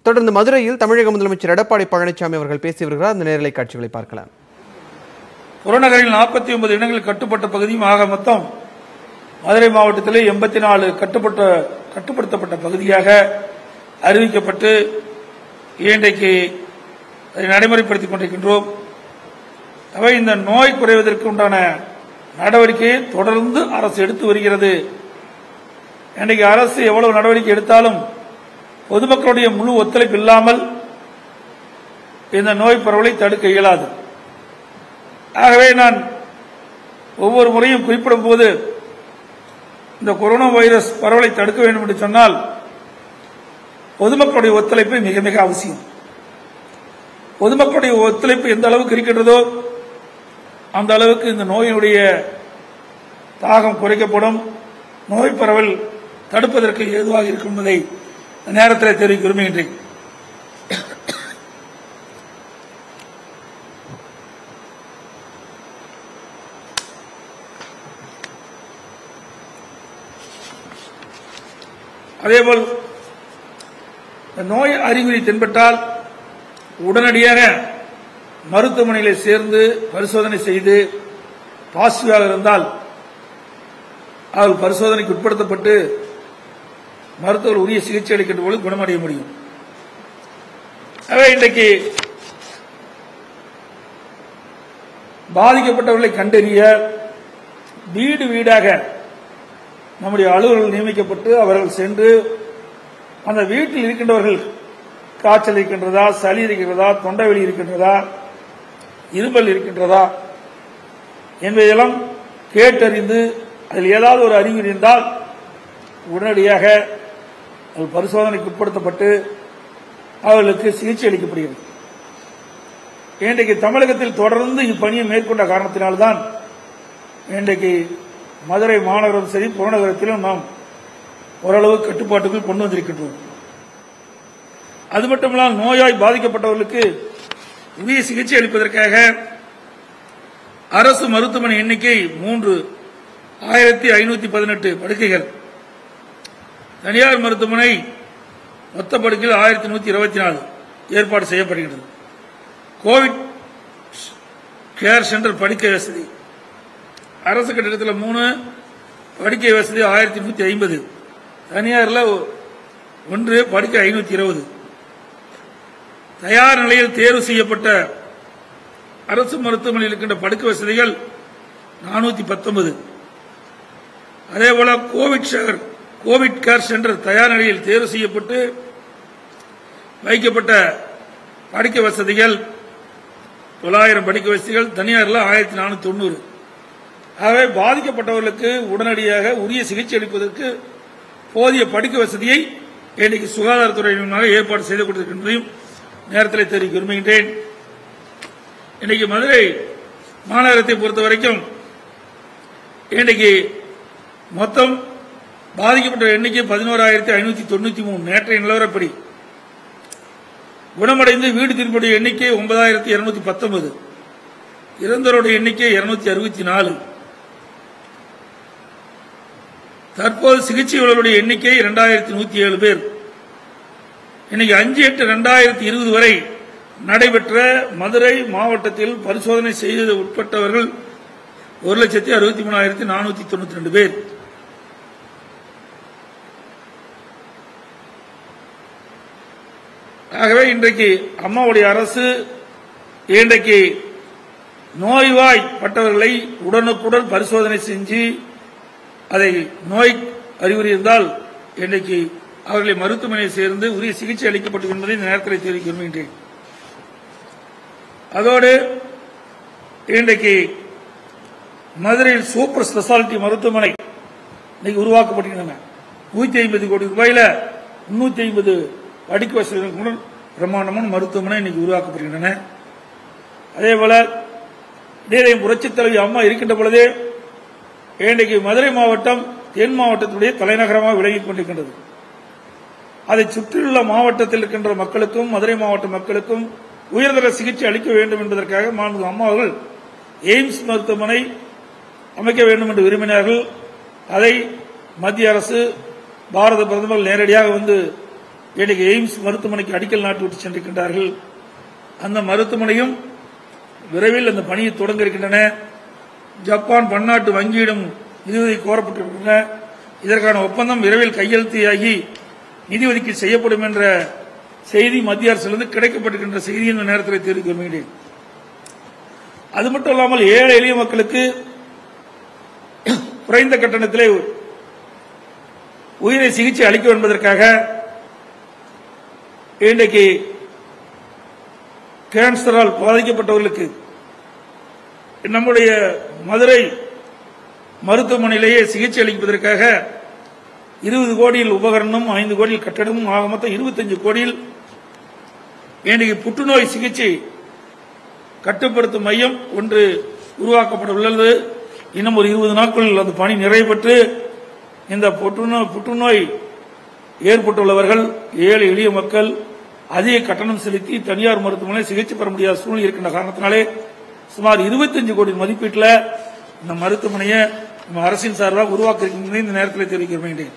தொடர்ந்து மதுரையில் தமிழக முதலமைச்சர் எடப்பாடி பழனிசாமி அவர்கள் பேசி வருகிறார் அந்த நேரலை காட்சிகளை பார்க்கலாம் புறநகரில் நாற்பத்தி ஒன்பது இடங்கள் கட்டுப்பட்ட பகுதியும் ஆக மொத்தம் மதுரை மாவட்டத்திலே எண்பத்தி நாலு கட்டுப்பட்ட கட்டுப்படுத்தப்பட்ட பகுதியாக அறிவிக்கப்பட்டு இன்றைக்கு அதை நடைமுறைப்படுத்திக் கொண்டிருக்கின்றோம் அவை இந்த நோய் குறைவதற்கு உண்டான நடவடிக்கையை தொடர்ந்து அரசு எடுத்து வருகிறது இன்றைக்கு அரசு எவ்வளவு நடவடிக்கை எடுத்தாலும் பொதுமக்களுடைய முழு ஒத்துழைப்பு இல்லாமல் இந்த நோய் பரவலை தடுக்க இயலாது ஆகவே நான் ஒவ்வொரு முறையும் குறிப்பிடும் போது இந்த கொரோனா வைரஸ் பரவலை தடுக்க வேண்டும் என்று சொன்னால் பொதுமக்களுடைய ஒத்துழைப்பு மிக மிக அவசியம் பொதுமக்களுடைய ஒத்துழைப்பு எந்த அளவுக்கு இருக்கின்றதோ அந்த அளவுக்கு இந்த நோயினுடைய தாகம் குறைக்கப்படும் நோய் பரவல் தடுப்பதற்கு ஏதுவாக இருக்கும் என்பதை இந்த நேரத்தில் தெரிவிக்க விரும்புகின்றேன் அதேபோல் இந்த நோய் அறிகுறி தென்பட்டால் உடனடியாக மருத்துவமனையில் சேர்ந்து பரிசோதனை செய்து பாசிட்டிவாக இருந்தால் அவர்கள் பரிசோதனைக்கு உட்படுத்தப்பட்டு மருத்துவர் உரிய சிகிச்சை அளிக்கின்ற பொழுது குணமடைய முடியும் ஆகவே இன்றைக்கு பாதிக்கப்பட்டவர்களை கண்டறிய வீடு வீடாக நம்முடைய அலுவலர்கள் நியமிக்கப்பட்டு அவர்கள் சென்று அந்த வீட்டில் இருக்கின்றவர்கள் காய்ச்சல் இருக்கின்றதா சளி இருக்கின்றதா தொண்டைவலி இருக்கின்றதா இருமல் இருக்கின்றதா என்பதையெல்லாம் கேட்டறிந்து அதில் ஏதாவது ஒரு அறிகுறி இருந்தால் உடனடியாக அது பரிசோதனைக்கு உட்படுத்தப்பட்டு அவர்களுக்கு சிகிச்சை அளிக்கப்படுகிறது இன்றைக்கு தமிழகத்தில் தொடர்ந்து இப்பணியை மேற்கொண்ட காரணத்தினால்தான் இன்றைக்கு மதுரை மாநகரம் சரி புறநகரத்திலும் நாம் ஓரளவு கட்டுப்பாட்டுக்குள் கொண்டு வந்திருக்கின்றோம் அது மட்டுமல்லாமல் நோயாய் பாதிக்கப்பட்டவர்களுக்கு உரிய சிகிச்சை அளிப்பதற்காக அரசு மருத்துவமனை எண்ணிக்கை மூன்று ஆயிரத்தி ஐநூத்தி பதினெட்டு படுக்கைகள் தனியார் மருத்துவமனை மொத்த படுக்கையில் ஆயிரத்தி நூத்தி இருபத்தி நாலு ஏற்பாடு செய்யப்படுகிறது கோவிட் கேர் சென்டர் படுக்கை வசதி அரசு கட்டிடத்தில் மூணு படுக்கை வசதி ஆயிரத்தி நூத்தி ஐம்பது தனியாரில் ஒன்று படுக்கை ஐநூத்தி இருபது தயார் நிலையில் தேர்வு செய்யப்பட்ட அரசு மருத்துவமனையில் இருக்கின்ற படுக்கை வசதிகள் நானூத்தி பத்தொன்பது அதேபோல Covid share Covid care centre தயார் நிலையில் தேர்வு செய்யப்பட்டு வைக்கப்பட்ட படுக்கை வசதிகள் தொள்ளாயிரம் படுக்கை வசதிகள் தனியாரில் ஆயிரத்தி நானூத்தி தொண்ணூறு ஆகவே பாதிக்கப்பட்டவர்களுக்கு உடனடியாக உரிய சிகிச்சை அளிப்பதற்கு போதிய படுக்கை வசதியை இன்றைக்கு சுகாதாரத்துறையினராக ஏற்பாடு செய்து கொண்டிருக்கின்றதையும் நேரத்தில் தெரிவிக்க விரும்புகின்றேன் இன்னைக்கு மதுரை மாநகரத்தை பொறுத்த வரைக்கும் இன்றைக்கு மொத்தம் பாதிக்கப்பட்ட எண்ணிக்கை பதினோராயிரத்தி ஐநூத்தி தொண்ணூத்தி மூணு நேற்றைய நிலவரப்படி குணமடைந்து வீடு திரும்புடைய எண்ணிக்கை ஒன்பதாயிரத்தி இருநூத்தி பத்தொன்பது இறந்தோருடைய எண்ணிக்கை இருநூத்தி அறுபத்தி நாலு தற்போது சிகிச்சை உள்ளவருடைய எண்ணிக்கை இரண்டாயிரத்தி நூத்தி ஏழு பேர் இன்னைக்கு அஞ்சு எட்டு ரெண்டாயிரத்தி இருபது வரை நடைபெற்ற மதுரை மாவட்டத்தில் பரிசோதனை செய்தது உட்பட்டவர்கள் ஒரு லட்சத்தி அறுபத்தி மூணாயிரத்தி நானூத்தி தொண்ணூத்தி ரெண்டு பேர் ஆகவே இன்றைக்கு அம்மாவுடைய அரசு இன்றைக்கு நோய்வாய்ப்பட்டவர்களை உடனுக்குடன் பரிசோதனை செஞ்சு அதை நோய் அறிகுறி இருந்தால் இன்றைக்கு அவர்களை மருத்துவமனையில் சேர்ந்து உரிய சிகிச்சை அளிக்கப்பட்டது என்பதை இந்த நேரத்தில் தெரிவிக்க விரும்புகின்றேன் அதோடு இன்றைக்கு மதுரையில் சூப்பர் ஸ்பெஷாலிட்டி மருத்துவமனை இன்னைக்கு உருவாக்கப்படுகின்றன நூத்தி ஐம்பது கோடி ரூபாயில முன்னூத்தி ஐம்பது படுக்கை வசதிகளுடன் பிரம்மாண்டமான மருத்துவமனை இன்னைக்கு உருவாக்கப்படுகின்றன அதே போல நீரையும் புரட்சித் தலைவி அம்மா இருக்கின்ற பொழுதே இன்றைக்கு மதுரை மாவட்டம் தென் மாவட்டத்துடைய தலைநகரமாக விளங்கிக் கொண்டிருக்கின்றது அதை சுற்றியுள்ள மாவட்டத்தில் இருக்கின்ற மக்களுக்கும் மதுரை மாவட்ட மக்களுக்கும் உயர்தர சிகிச்சை அளிக்க வேண்டும் என்பதற்காக மாண்பு அம்மா அவர்கள் எய்ம்ஸ் மருத்துவமனை அமைக்க வேண்டும் என்று விரும்பினார்கள் அதை மத்திய அரசு பாரத பிரதமர் நேரடியாக வந்து இன்றைக்கு எய்ம்ஸ் மருத்துவமனைக்கு அடிக்கல் நாட்டு விட்டு சென்றிருக்கின்றார்கள் அந்த மருத்துவமனையும் விரைவில் அந்த பணியை தொடங்க இருக்கின்றன ஜப்பான் பன்னாட்டு வங்கியிடம் நிதியுதவி கோரப்பட்டிருக்கின்றன இதற்கான ஒப்பந்தம் விரைவில் கையெழுத்தாகி நிதி ஒதுக்கீடு செய்யப்படும் என்ற செய்தி மத்திய அரசிலிருந்து கிடைக்கப்பட்டிருக்கின்ற செய்தி இந்த நேரத்தில் தெரிவிக்க விரும்புகிறேன் அது மட்டும் இல்லாமல் ஏழை எளிய மக்களுக்கு குறைந்த கட்டணத்திலே உயிரை சிகிச்சை அளிக்க என்பதற்காக இன்றைக்கு கேன்சரால் பாதிக்கப்பட்டவர்களுக்கு நம்முடைய மதுரை மருத்துவமனையிலேயே சிகிச்சை அளிப்பதற்காக இருபது கோடியில் உபகரணம் ஐந்து கோடியில் கட்டடமும் ஆக மொத்தம் இருபத்தஞ்சு கோடியில் இன்றைக்கு புற்றுநோய் சிகிச்சை கட்டுப்படுத்தும் மையம் ஒன்று உருவாக்கப்பட உள்ளது இன்னும் ஒரு இருபது நாட்களில் அந்த பணி நிறைவு பெற்று இந்த புற்றுநோய் புற்றுநோய் ஏற்பட்டுள்ளவர்கள் ஏழை எளிய மக்கள் அதிக கட்டணம் செலுத்தி தனியார் மருத்துவமனையில் சிகிச்சை பெற முடியாத சூழ்நிலை இருக்கின்ற காரணத்தினாலே சுமார் 25 கோடி மதிப்பீட்டில் இந்த மருத்துவமனையை நம்ம அரசின் சார்பாக உருவாக்க இருக்கின்றதை இந்த நேரத்தில் தெரிவிக்க வேண்டேன்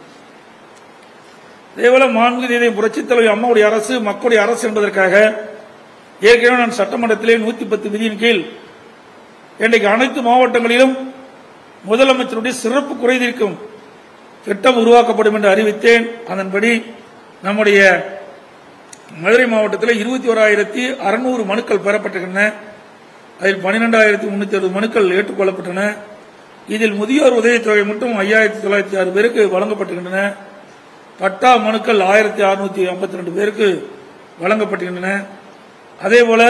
அதேபோல மாண்பு தேதிய புரட்சித் தலைவர் அம்மாவுடைய அரசு மக்களுடைய அரசு என்பதற்காக ஏற்கனவே நான் சட்டமன்றத்திலே நூத்தி பத்து விதியின் கீழ் இன்றைக்கு அனைத்து மாவட்டங்களிலும் முதலமைச்சருடைய சிறப்பு குறைதீர்க்கும் திட்டம் உருவாக்கப்படும் என்று அறிவித்தேன் அதன்படி நம்முடைய மதுரை மாவட்டத்தில் இருபத்தி ஓராயிரத்தி அறுநூறு மனுக்கள் பெறப்பட்டிருக்கின்றன அதில் பன்னிரெண்டாயிரத்தி முன்னூத்தி அறுபது மனுக்கள் ஏற்றுக்கொள்ளப்பட்டன இதில் முதியோர் உதவித்தொகை மட்டும் ஐயாயிரத்தி தொள்ளாயிரத்தி ஆறு பேருக்கு வழங்கப்பட்டிருக்கின்றன பட்டா மனுக்கள் ஆயிரத்தி அறுநூத்தி ஐம்பத்தி ரெண்டு பேருக்கு வழங்கப்பட்டிருக்கின்றன அதேபோல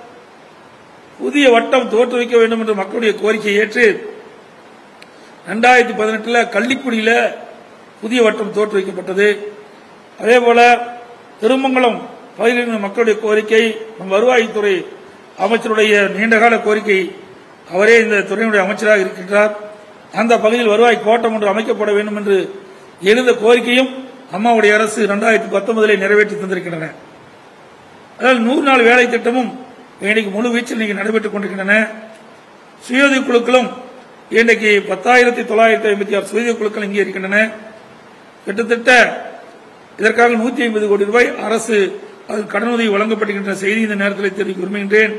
புதிய வட்டம் தோற்றுவிக்க வேண்டும் என்ற மக்களுடைய கோரிக்கையை ஏற்று ரெண்டாயிரத்தி பதினெட்டுல கள்ளிக்குடியில புதிய வட்டம் தோற்றுவிக்கப்பட்டது அதேபோல திருமங்கலம் பகுதியில் மக்களுடைய கோரிக்கை நம் வருவாய்த்துறை அமைச்சருடைய நீண்டகால கோரிக்கை அவரே இந்த துறையினுடைய அமைச்சராக இருக்கின்றார் அந்த பகுதியில் வருவாய் கோட்டம் ஒன்று அமைக்கப்பட வேண்டும் என்று எழுந்த கோரிக்கையும் அம்மாவுடைய அரசு இரண்டாயிரத்தி பத்தொன்பதிலே நிறைவேற்றி தந்திருக்கின்றன அதாவது நூறு நாள் வேலை திட்டமும் இன்னைக்கு முழு வீச்சில் இன்னைக்கு நடைபெற்றுக் கொண்டிருக்கின்றன சுயோதி குழுக்களும் இன்றைக்கு பத்தாயிரத்தி தொள்ளாயிரத்தி ஐம்பத்தி ஆறு சுயோதி குழுக்கள் இங்கே இருக்கின்றன கிட்டத்தட்ட இதற்காக நூத்தி ஐம்பது கோடி ரூபாய் அரசு அது கடனுதவி வழங்கப்படுகின்ற செய்தி இந்த நேரத்தில் தெரிவிக்க விரும்புகின்றேன்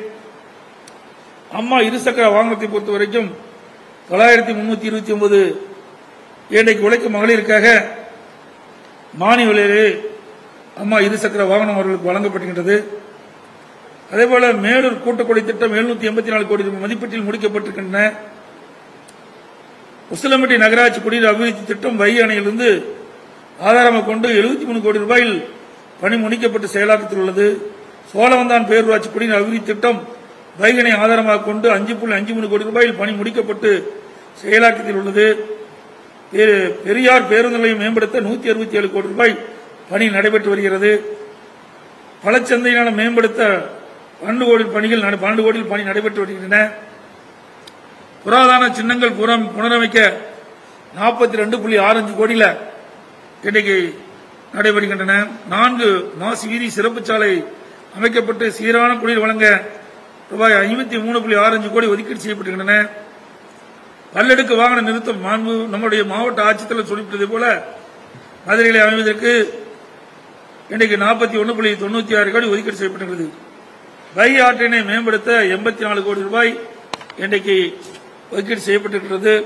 அம்மா இருசக்கர வாகனத்தை பொறுத்த வரைக்கும் தொள்ளாயிரத்தி முன்னூத்தி இருபத்தி ஒன்பது இன்றைக்கு உழைக்கும் மகளிருக்காக மானிய விலையிலே அம்மா இருசக்கர வாகனம் அவர்களுக்கு வழங்கப்படுகின்றது அதேபோல மேலூர் கூட்டுக்குடி திட்டம் எழுநூத்தி எண்பத்தி நாலு கோடி ரூபாய் மதிப்பீட்டில் முடிக்கப்பட்டிருக்கின்றன உசிலம்பட்டி நகராட்சி குடிநீர் அபிவிருத்தி திட்டம் வை அணையிலிருந்து ஆதாரமாக கொண்டு எழுபத்தி மூணு கோடி ரூபாயில் பணி முடிக்கப்பட்டு செயலாக்கத்தில் உள்ளது சோழவந்தான் பேரூராட்சி குடிநீர் அபிவிருத்தி திட்டம் வைகனை ஆதாரமாக கொண்டு அஞ்சு புள்ளி அஞ்சு மூணு கோடி ரூபாயில் பணி முடிக்கப்பட்டு செயலாக்கத்தில் உள்ளது பெ- பெரியார் பேருந்து நிலையம் மேம்படுத்த நூத்தி அறுபத்தி ஏழு கோடி ரூபாய் பணி நடைபெற்று வருகிறது பழச்சந்தையினால மேம்படுத்த பன்னெண்டு கோடி பணிகள் நட- பன்னெண்டு கோடியில் பணி நடைபெற்று வருகின்றன புராதன சின்னங்கள் புறம் புனரமைக்க நாற்பத்தி ரெண்டு புள்ளி ஆறஞ்சு கோடியில இன்றைக்கு நடைபெறுகின்றன நான்கு மாசி வீதி சிறப்பு சாலை அமைக்கப்பட்டு சீரான குடிநீர் வழங்க ரூபாய் ஐம்பத்தி மூணு புள்ளி ஆறஞ்சு கோடி ஒதுக்கீடு செய்யப்பட்டுகின்றன பல்லெடுக்கு வாகன நிறுத்தம் மாண்பு நம்முடைய மாவட்ட ஆட்சித்தலைவர் சொல்லிவிட்டது போல மதுரையிலே அமைவதற்கு இன்றைக்கு நாற்பத்தி ஒன்று புள்ளி தொண்ணூத்தி ஆறு கோடி ஒதுக்கீடு செய்யப்பட்டுள்ளது வை ஆற்றினை மேம்படுத்த எண்பத்தி நாலு கோடி ரூபாய் இன்றைக்கு ஒதுக்கீடு செய்யப்பட்டிருக்கிறது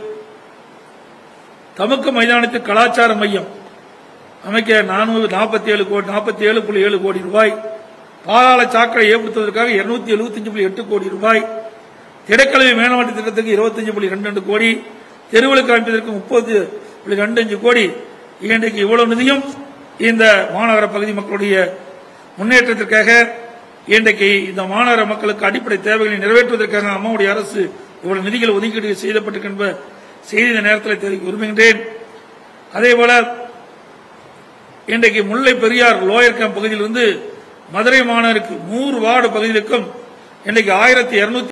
தமுக்க மைதானத்தில் கலாச்சார மையம் அமைக்க நானூறு நாற்பத்தி ஏழு கோடி நாற்பத்தி ஏழு புள்ளி ஏழு கோடி ரூபாய் பாதாள சாக்கடை ஏற்படுத்துவதற்காக இருநூத்தி எழுபத்தஞ்சு புள்ளி எட்டு கோடி ரூபாய் திடக்கல்வி மேம்பாட்டு திட்டத்துக்கு இருபத்தஞ்சு புள்ளி ரெண்டு ரெண்டு கோடி தெருவிளக்கு அமைப்பதற்கு முப்பது புள்ளி ரெண்டு அஞ்சு கோடி இன்றைக்கு இவ்வளவு நிதியும் இந்த மாநகர பகுதி மக்களுடைய முன்னேற்றத்திற்காக இன்றைக்கு இந்த மாநகர மக்களுக்கு அடிப்படை தேவைகளை நிறைவேற்றுவதற்காக அம்மாவுடைய அரசு இவ்வளவு நிதிகள் ஒதுக்கீடு செய்யப்பட்டிருக்கின்ற செய்தி இந்த நேரத்தில் தெரிவிக்க விரும்புகின்றேன் அதேபோல இன்றைக்கு முல்லை பெரியார் லோயர் கேம்ப் பகுதியிலிருந்து மதுரை மாநகருக்கு நூறு வார்டு பகுதிகளுக்கும் இன்றைக்கு ஆயிரத்தி இருநூத்தி